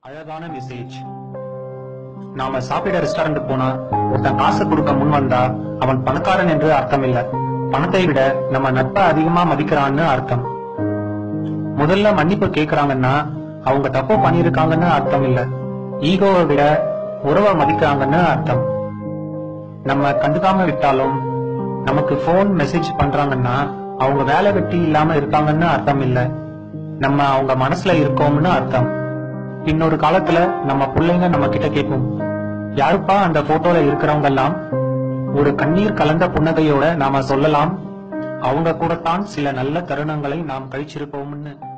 அழகான மெசேஜ் நாம சாப்பிட ரெஸ்டாரண்ட் போனா ஒருத்தன் காசு கொடுக்க முன் வந்தா அவன் பணக்காரன் என்று அர்த்தம் இல்ல பணத்தை விட நம்ம நட்பை அதிகமா மதிக்கிறான்னு அர்த்தம் முதல்ல மன்னிப்பு கேக்குறாங்கன்னா அவங்க தப்பு பண்ணிருக்காங்கன்னு அர்த்தம் இல்ல ஈகோவை விட உறவை மதிக்கிறாங்கன்னு அர்த்தம் நம்ம கண்டுக்காம விட்டாலும் நமக்கு போன் மெசேஜ் பண்றாங்கன்னா அவங்க வேலை வெட்டி இல்லாம இருக்காங்கன்னு அர்த்தம் இல்ல நம்ம அவங்க மனசுல இருக்கோம்னு அர்த்தம் இன்னொரு காலத்துல நம்ம பிள்ளைங்க நம்ம கிட்ட கேட்கும் யாருப்பா அந்த போட்டோல இருக்கிறவங்க எல்லாம் ஒரு கண்ணீர் கலந்த புன்னகையோட நாம சொல்லலாம் அவங்க கூடத்தான் சில நல்ல தருணங்களை நாம் கழிச்சிருப்போம்னு